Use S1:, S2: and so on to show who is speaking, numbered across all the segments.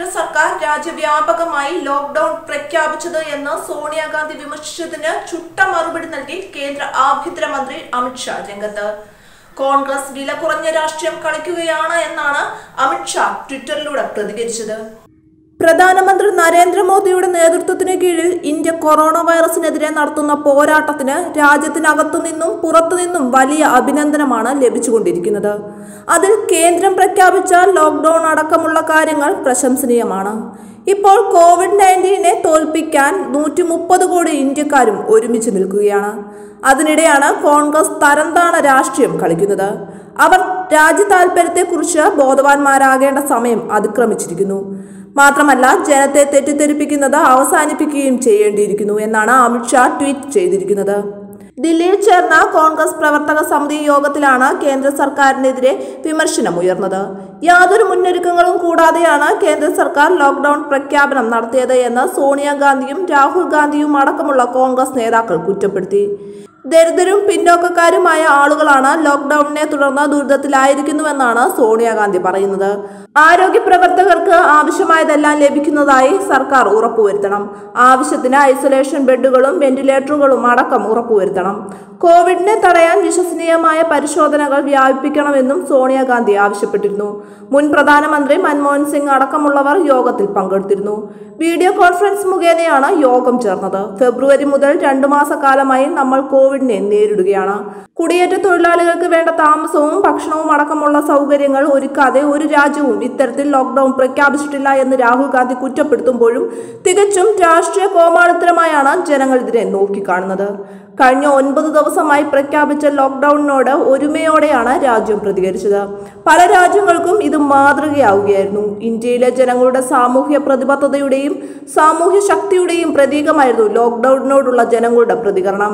S1: സർക്കാർ രാജ്യവ്യാപകമായി ലോക്ഡൌൺ പ്രഖ്യാപിച്ചത് എന്ന് സോണിയാഗാന്ധി വിമർശിച്ചതിന് ചുട്ട മറുപടി നൽകി കേന്ദ്ര ആഭ്യന്തരമന്ത്രി അമിത്ഷാ രംഗത്ത് കോൺഗ്രസ് വില കുറഞ്ഞ രാഷ്ട്രീയം കളിക്കുകയാണ് എന്നാണ് അമിത്ഷാ ട്വിറ്ററിലൂടെ പ്രതികരിച്ചത് പ്രധാനമന്ത്രി നരേന്ദ്രമോദിയുടെ നേതൃത്വത്തിന് കീഴിൽ ഇന്ത്യ കൊറോണ വൈറസിനെതിരെ നടത്തുന്ന പോരാട്ടത്തിന് രാജ്യത്തിനകത്തു നിന്നും പുറത്തു നിന്നും വലിയ അഭിനന്ദനമാണ് ലഭിച്ചുകൊണ്ടിരിക്കുന്നത് അതിൽ കേന്ദ്രം പ്രഖ്യാപിച്ച ലോക്ക്ഡൌൺ അടക്കമുള്ള കാര്യങ്ങൾ പ്രശംസനീയമാണ് ഇപ്പോൾ കോവിഡ് നയൻറ്റീനെ തോൽപ്പിക്കാൻ നൂറ്റി മുപ്പത് കോടി ഇന്ത്യക്കാരും ഒരുമിച്ച് നിൽക്കുകയാണ് അതിനിടെയാണ് കോൺഗ്രസ് തരംതാണ രാഷ്ട്രീയം കളിക്കുന്നത് അവർ രാജ്യ താൽപര്യത്തെക്കുറിച്ച് ബോധവാന്മാരാകേണ്ട സമയം അതിക്രമിച്ചിരിക്കുന്നു മാത്രമല്ല ജനത്തെ തെറ്റിദ്ധരിപ്പിക്കുന്നത് അവസാനിപ്പിക്കുകയും ചെയ്യേണ്ടിയിരിക്കുന്നു എന്നാണ് അമിത്ഷാ ട്വീറ്റ് ചെയ്തിരിക്കുന്നത് ദില്ലിയിൽ ചേർന്ന കോൺഗ്രസ് പ്രവർത്തക സമിതി യോഗത്തിലാണ് കേന്ദ്ര സർക്കാരിനെതിരെ വിമർശനം ഉയർന്നത് യാതൊരു മുന്നൊരുക്കങ്ങളും കൂടാതെയാണ് കേന്ദ്ര സർക്കാർ ലോക്ക്ഡൌൺ പ്രഖ്യാപനം നടത്തിയത് എന്ന് സോണിയാഗാന്ധിയും രാഹുൽ ഗാന്ധിയും അടക്കമുള്ള കോൺഗ്രസ് നേതാക്കൾ കുറ്റപ്പെടുത്തി ദരിദ്രരും പിന്നോക്കക്കാരുമായ ആളുകളാണ് ലോക്ക്ഡൌണിനെ തുടർന്ന് ദുരിതത്തിലായിരിക്കുന്നുവെന്നാണ് സോണിയാഗാന്ധി പറയുന്നത് ആരോഗ്യ പ്രവർത്തകർക്ക് ആവശ്യമായതെല്ലാം ലഭിക്കുന്നതായി സർക്കാർ ഉറപ്പുവരുത്തണം ആവശ്യത്തിന് ഐസൊലേഷൻ ബെഡുകളും വെന്റിലേറ്ററുകളും അടക്കം ഉറപ്പുവരുത്തണം കോവിഡിനെ തടയാൻ വിശ്വസനീയമായ പരിശോധനകൾ വ്യാപിപ്പിക്കണമെന്നും സോണിയാഗാന്ധി ആവശ്യപ്പെട്ടിരുന്നു മുൻ പ്രധാനമന്ത്രി മൻമോഹൻ സിംഗ് അടക്കമുള്ളവർ യോഗത്തിൽ പങ്കെടുത്തിരുന്നു വീഡിയോ കോൺഫറൻസ് മുഖേനയാണ് യോഗം ചേർന്നത് ഫെബ്രുവരി മുതൽ രണ്ടു മാസക്കാലമായി നമ്മൾ കോവിഡിനെ നേരിടുകയാണ് കുടിയേറ്റ തൊഴിലാളികൾക്ക് വേണ്ട താമസവും ഭക്ഷണവും അടക്കമുള്ള സൗകര്യങ്ങൾ ഒരുക്കാതെ ഒരു രാജ്യവും ഇത്തരത്തിൽ ലോക്ക്ഡൌൺ പ്രഖ്യാപിച്ചിട്ടില്ല എന്ന് രാഹുൽ ഗാന്ധി കുറ്റപ്പെടുത്തുമ്പോഴും തികച്ചും രാഷ്ട്രീയ കോമാളിത്തരമായാണ് ജനങ്ങൾ ഇതിനെ നോക്കിക്കാണുന്നത് കഴിഞ്ഞ ഒൻപത് ദിവസമായി പ്രഖ്യാപിച്ച ലോക്ക്ഡൌണിനോട് ഒരുമയോടെയാണ് രാജ്യം പ്രതികരിച്ചത് പല രാജ്യങ്ങൾക്കും ഇത് മാതൃകയാവുകയായിരുന്നു ഇന്ത്യയിലെ ജനങ്ങളുടെ സാമൂഹ്യ പ്രതിബദ്ധതയുടെയും സാമൂഹ്യ ശക്തിയുടെയും പ്രതീകമായിരുന്നു ലോക്ക്ഡൌണിനോടുള്ള ജനങ്ങളുടെ പ്രതികരണം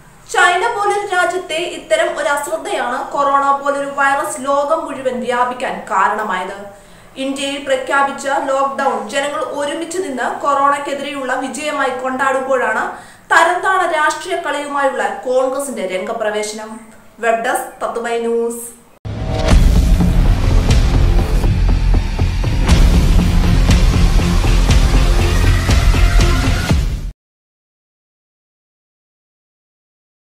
S1: ചൈന പോലൊരു രാജ്യത്തെ ഇത്തരം ഒരു അശ്രദ്ധയാണ് കൊറോണ പോലൊരു വൈറസ് ലോകം മുഴുവൻ വ്യാപിക്കാൻ കാരണമായത് ഇന്ത്യയിൽ പ്രഖ്യാപിച്ച ലോക്ക്ഡൌൺ ജനങ്ങൾ ഒരുമിച്ച് നിന്ന് കൊറോണയ്ക്കെതിരെയുള്ള വിജയമായി കൊണ്ടാടുമ്പോഴാണ് തരംതാണ രാഷ്ട്രീയ കളിയുമായുള്ള കോൺഗ്രസിന്റെ രംഗപ്രവേശനം വെബ് ഡെസ്ക് തത്തുമൈ ന്യൂസ്